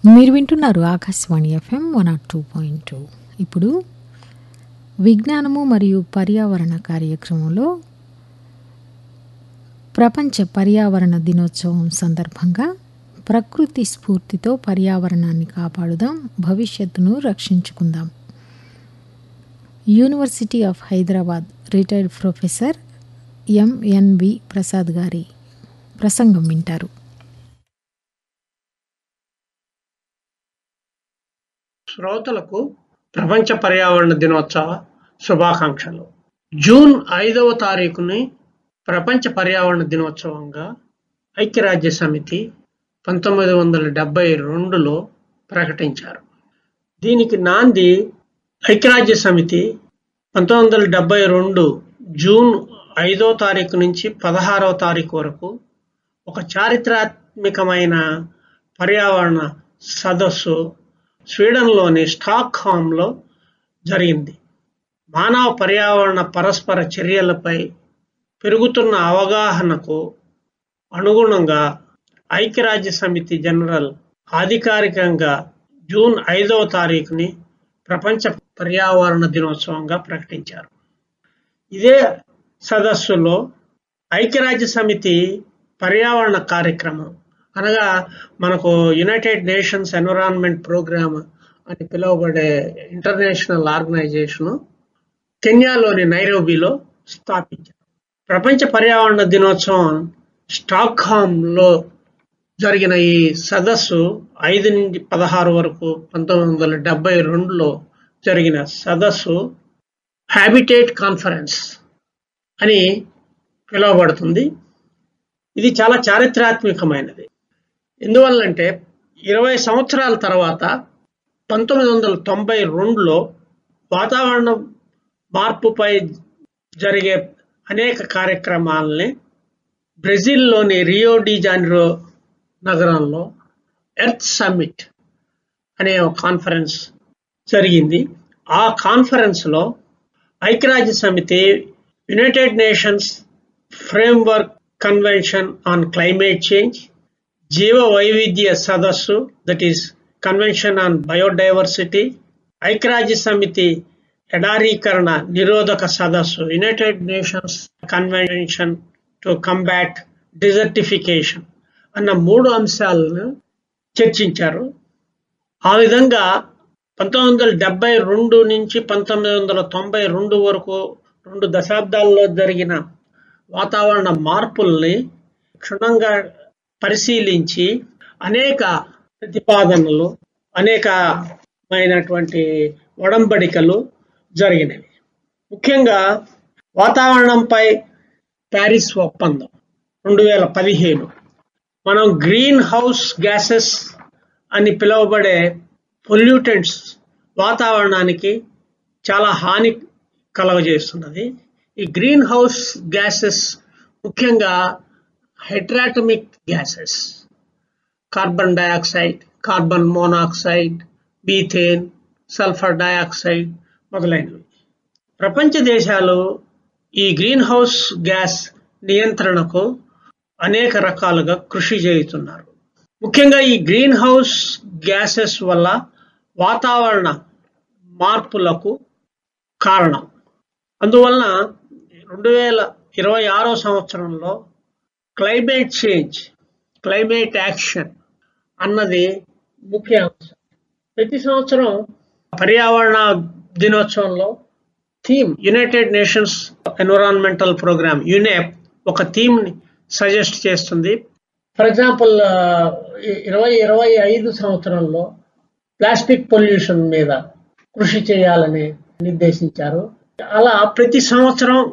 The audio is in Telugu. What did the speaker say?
మీరు వింటున్నారు Akashvani FM one nought two point two ఇప్పుడు విజ్ఞానము మరియు పర్యావరణ కార్యక్రమంలో ప్రపంచ పర్యావరణ దినోత్సవం సందర్భంగా ప్రకృతి స్ఫూర్తితో పర్యావరణాన్ని కాపాడుదాం భవిష్యత్తును రక్షించుకుందాం University of Hyderabad retired professor M N V Prasad గారి ప్రసంగం వింటారు శ్రోతలకు ప్రపంచ పర్యావరణ దినోత్సవ శుభాకాంక్షలు జూన్ ఐదవ తారీఖుని ప్రపంచ పర్యావరణ దినోత్సవంగా ఐక్యరాజ్య సమితి పంతొమ్మిది వందల డెబ్బై రెండులో ప్రకటించారు దీనికి నాంది ఐక్యరాజ్య సమితి పంతొమ్మిది వందల డెబ్బై రెండు జూన్ ఐదో తారీఖు నుంచి పదహారవ తారీఖు వరకు ఒక చారిత్రాత్మకమైన పర్యావరణ సదస్సు స్వీడన్లోని స్టాక్ లో జరిగింది మానవ పర్యావరణ పరస్పర చర్యలపై పెరుగుతున్న అవగాహనకు అనుగుణంగా ఐక్యరాజ్య సమితి జనరల్ అధికారికంగా జూన్ ఐదవ తారీఖుని ప్రపంచ పర్యావరణ దినోత్సవంగా ప్రకటించారు ఇదే సదస్సులో ఐక్యరాజ్య సమితి పర్యావరణ కార్యక్రమం అనగా మనకు యునైటెడ్ నేషన్స్ ఎన్విరాన్మెంట్ ప్రోగ్రామ్ అని పిలువబడే ఇంటర్నేషనల్ ఆర్గనైజేషన్ కెన్యాలోని నైరోబీలో స్థాపించారు ప్రపంచ పర్యావరణ దినోత్సవం స్టాక్హామ్లో జరిగిన ఈ సదస్సు ఐదు నుంచి పదహారు వరకు పంతొమ్మిది వందల డెబ్బై రెండులో జరిగిన సదస్సు హ్యాబిటేట్ కాన్ఫరెన్స్ అని పిలువబడుతుంది ఇది చాలా చారిత్రాత్మకమైనది ఎందువల్లంటే ఇరవై సంవత్సరాల తర్వాత పంతొమ్మిది వందల తొంభై రెండులో వాతావరణ మార్పుపై జరిగే అనేక కార్యక్రమాలని బ్రెజిల్లోని రియో డి జానిరో నగరంలో ఎర్త్ సమ్మిట్ అనే ఒక కాన్ఫరెన్స్ జరిగింది ఆ కాన్ఫరెన్స్లో ఐక్యరాజ్య సమితి United Nations framework convention on climate change జీవ వైవిధ్య సదస్సు that is convention on biodiversity ఐక్యరాజ్య సమితి ఎడారీకరణ నిరోధక సదస్సు United Nations convention to combat desertification అన్న మూడు అంశాలను చర్చించారు ఆ విధంగా పంతొమ్మిది వందల డెబ్బై రెండు నుంచి పంతొమ్మిది వందల తొంభై రెండు వరకు రెండు దశాబ్దాల్లో జరిగిన వాతావరణ మార్పుల్ని క్షుణ్ణంగా పరిశీలించి అనేక ప్రతిపాదనలు అనేకమైనటువంటి ఒడంబడికలు జరిగినవి ముఖ్యంగా వాతావరణంపై ప్యారిస్ ఒప్పందం రెండు వేల పదిహేను మనం గ్రీన్ హౌస్ గ్యాసెస్ అని పిలువబడే పొల్యూటెంట్స్ వాతావరణానికి చాలా హాని కలగజేస్తున్నది ఈ గ్రీన్ హౌస్ గ్యాసెస్ ముఖ్యంగా హైడ్రాటమిక్ gases carbon dioxide carbon monoxide methane sulphur dioxide మొదలైనవి ప్రపంచ దేశాలు ఈ గ్రీన్ హౌస్ గ్యాస్ నియంత్రణకు అనేక రకాలుగా కృషి చేస్తున్నారు ముఖ్యంగా ఈ గ్రీన్ హౌస్ గ్యాసెస్ వల్ల వాతావరణ మార్పులకు కారణం అందువలన రెండు వేల ఇరవై ఆరో సంవత్సరంలో క్లైమేట్ చేంజ్ క్లైమేట్ యాక్షన్ అన్నది ముఖ్య అంశం ప్రతి సంవత్సరం పర్యావరణ దినోత్సవంలో theme United Nations environmental programme UNEP ఒక థీమ్ ని సజెస్ట్ చేస్తుంది ఫర్ ఎగ్జాంపుల్ ఇరవై ఇరవై ఐదు సంవత్సరంలో ప్లాస్టిక్ పొల్యూషన్ మీద కృషి చేయాలని నిర్దేశించారు అలా ప్రతి సంవత్సరం